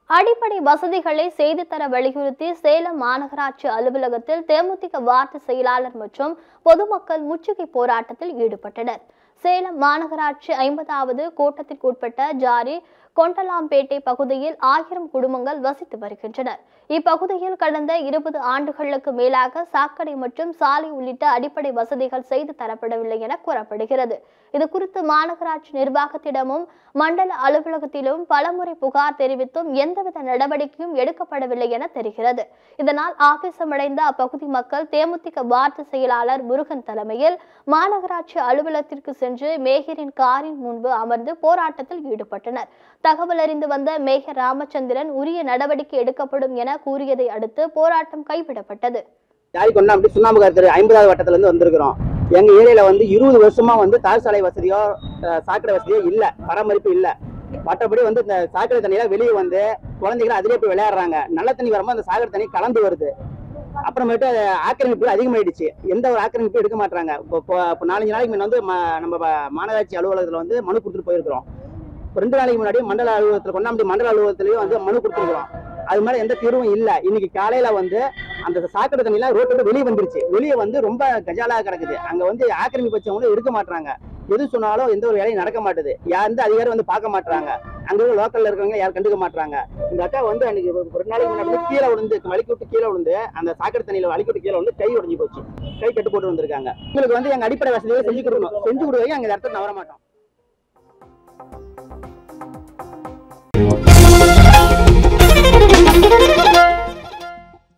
அடிப்படை வசதிகளை செய்து தர வலியுறுத்தி சேலம் மாநகராட்சி அலுவலகத்தில் தேமுதிக வார்டு செயலாளர் மற்றும் பொதுமக்கள் முற்றுகை போராட்டத்தில் ஈடுபட்டனர் சேலம் மாநகராட்சி ஐம்பதாவது கோட்டத்திற்குட்பட்ட ஜாரி கொண்டலாம்பேட்டை பகுதியில் ஆயிரம் குடும்பங்கள் வசித்து வருகின்றனர் இப்பகுதியில் கடந்த இருபது ஆண்டுகளுக்கு மேலாக சாக்கடை மற்றும் சாலை உள்ளிட்ட அடிப்படை வசதிகள் செய்து தரப்படவில்லை என கூறப்படுகிறது இது குறித்து மாநகராட்சி நிர்வாகத்திடமும் மண்டல அலுவலகத்திலும் பலமுறை புகார் தெரிவித்தும் எந்தவித நடவடிக்கையும் எடுக்கப்படவில்லை என தெரிகிறது இதனால் ஆவேசமடைந்த அப்பகுதி மக்கள் தேமுதிக வார்டு செயலாளர் முருகன் தலைமையில் மாநகராட்சி அலுவலகத்திற்கு சென்று மேயரின் காரின் முன்பு அமர்ந்து போராட்டத்தில் ஈடுபட்டனர் தகவல் அறிந்து வந்த மேயர் ராமச்சந்திரன் உரிய நடவடிக்கை எடுக்கப்படும் என கூறியதை அடுத்து போராட்டம் கைவிடப்பட்டது ஜாதி கொண்டா அப்படி சுண்ணாம்பு கருத்து ஐம்பதாவது வட்டத்துல இருந்து வந்திருக்கிறோம் எங்க ஏரியால வந்து இருபது வருஷமா வந்து தார் சாலை வசதியோ அஹ், சாக்கடை வசதியோ இல்ல பராமரிப்பு இல்ல மற்றபடி வந்து இந்த சாக்கடை தண்ணியில வெளியே வந்து குழந்தைகள் அதிலே போய் விளையாடுறாங்க நல்ல தண்ணி வரும்போது அந்த சாக்கடை தண்ணி கலந்து வருது அப்புறமேட்டு அது ஆக்கிரமிப்பு அதிகமாயிடுச்சு எந்த ஒரு ஆக்கிரமிப்பும் எடுக்க மாட்டாங்க இப்போ இப்போ இப்போ நாலஞ்சு நாளைக்கு முன்ன வந்து ம- நம்ம ப- மாநகராட்சி அலுவலகத்துல வந்து மனு கொடுத்துட்டு போயிருக்கிறோம் இப்போ ரெண்டு நாளைக்கு முன்னாடி மண்டல அலுவலகத்தில் கொண்டாம்பட்டி மண்டல அலுவலகத்திலயும் வந்து மனு கொடுத்துருக்கிறோம் அது மேல எந்த தீர்வும் இல்ல இன்னைக்கு காலையில வந்து அந்த சாக்கடை தண்ணிலாம் ரோட்டை விட்டு வெளியே வந்துருச்சு வெளியே வந்து ரொம்ப கஜாலா கிடக்குது அங்க வந்து ஆக்கிரமிப்பு வச்சவங்களும் எடுக்க மாட்டாங்க எது சொன்னாலும் எந்த ஒரு வேலையும் நடக்க மாட்டுது யார் எந்த அதிகாரம் வந்து பார்க்க மாட்டாங்க அங்க உள்ள லோக்கல்ல இருக்கவங்க யாரும் கண்டுக்க மாட்டாங்க இந்த அக்கா வந்து அன்னைக்கு ஒரு ஒரு நாளைக்கு முன்னாடி வந்து கீழே விழுந்து வலிக்கு விட்டு கீழே விழுந்து அந்த சாக்கடை தண்ணியில வலிக்கு விட்டு கீழே விழுந்து கை உடைஞ்சு போச்சு கை கட்டு போட்டு வந்திருக்காங்க உங்களுக்கு வந்து எங்க அடிப்படை வசதியை செஞ்சு கொடுக்கணும் செஞ்சு கொடுக்க அங்க இந்த இடத்துல நவர மாட்டோம்